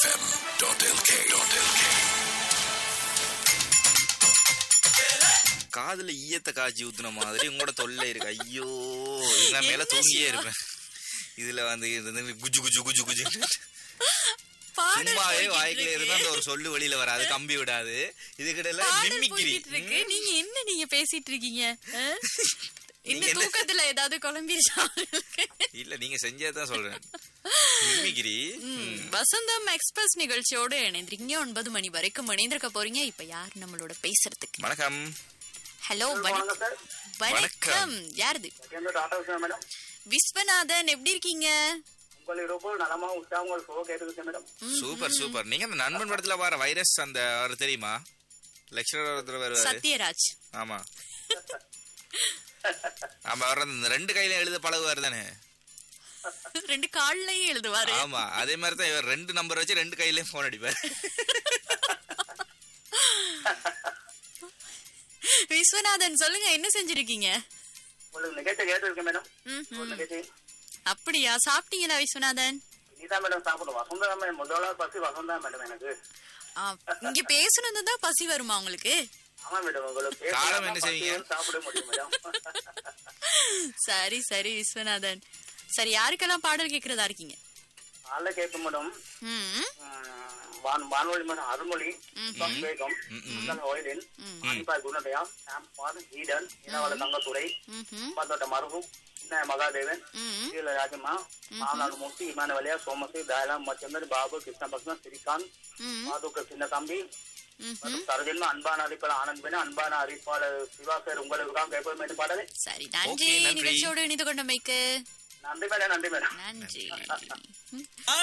tamilfm.lk. காதுல ஈயத்தை காய்ச்சி ஊத்துன மாதிரி உங்களோட தொல்லை இருக்கு ஐயோ நான் மேல என்ன தூங்கியே சிவா? இருப்பேன் இதுல வந்து இது வந்து குஜு குஜு குஜு குஜு பாடல் சும்மாவே போய்கிட்டு வாய்க்குள்ள இருக்கு. இருந்தா அந்த ஒரு சொல்லு வெளியில வராது கம்பி விடாது இதுக்கிட்ட பாடல் மிம்மிக்கிரி போய்கிட்டு இருக்கு. நீங்க என்ன நீங்க பேசிட்டு இருக்கீங்க ஆ? நீங்க இந்த என்ன- தூக்கத்துல ஏதாவது குழம்பிருச்சா இல்ல நீங்க செஞ்சதான் சொல்றேன் மிம்மிக்கிரி ம். வசந்தம் எக்ஸ்பிரஸ் நிகழ்ச்சியோடு இணைந்திருக்கீங்க ஒன்பது மணி வரைக்கும் இணைந்திருக்க போறீங்க இப்ப யார் நம்மளோட பேசுறதுக்கு வணக்கம் ஹலோ வணக்கம் சார் வணக்கம் யாருது எந்த டாக்டர் சார் மேடம் விஸ்வநாதன் எப்படி இருக்கீங்க உங்கள் இருப்போம் நலமா உற்சாகங்கள் சோ கேட்டுருக்கு மேடம் சூப்பர் சூப்பர் நீங்க அந்த நண்பன் படத்துல வர வைரஸ் அந்த அவர் தெரியுமா லெக்சரர் ஒருத்தர் வருவாரு சத்யராஜ் ஆமா ஆமா அவர் அந்த ரெண்டு கையில எழுத பழகுவாரு தானே ரெண்டு கால்லயும் எழுதுவாரு ஆமா அதே மாதிரி தான் இவர் ரெண்டு நம்பர் வச்சு ரெண்டு கையிலயும் போன் அடிப்பாரு விஸ்வநாதன் சொல்லுங்க என்ன செஞ்சிருக்கீங்க உங்களுக்கு நிகழ்ச்சி கேட்டுருக்கு மேடம் ம், ஒரு ம். நிகழ்ச்சி அப்படியா சாப்பிட்டீங்களா விஸ்வநாதன் நீதான் மேடம் சாப்பிடும் வசந்தா மேடம் முதலாவது பசி வசந்தா மேடம் எனக்கு ஆ, இங்க பேசுனதுதான் பசி வருமா உங்களுக்கு ஆமா மேடம் உங்களுக்கு காலம் என்ன பேசினா செய்வீங்க? பசி சாப்பிட முடியும் மேடம் சரி சரி விஸ்வநாதன் சரி யாருக்கெல்லாம் பாடல் கேக்குறதா இருக்கீங்க நல்ல கேட்கும் மேடம் ம் உம், வான் வானொலி மேடம் அருள்மொழி வேகம் ஓயிலின் அனிபா குணதயா சாம்பார் ஈடன் இனவள தங்கத்துறை ம்ஹும். பத்தோட்ட மருகு சின்ன மகாதேவன் ம் கீழ ராஜம்மா மாமனார் மூர்த்தி இமானவலியா சோமசி தயாலாம் மச்சந்தர் பாபு கிருஷ்ணபக்தன் ஸ்ரீகாந்த் ம் மாதுக்க சின்ன தம்பி ம் மற்றும் சரஜன்மா அன்பான அறிப்பாளர் ஆனந்த் பேன அன்பான அறிவிப்பாளர் சிவா சார் உங்களுக்காக கேட்பது மேடம் பாடலே சரி நன்றி Okay, நன்றி. நிகழ்ச்சியோடு இணைந்து கொண்டமைக்கு நன்றி மேடம் நன்றி மேடம் நன்றி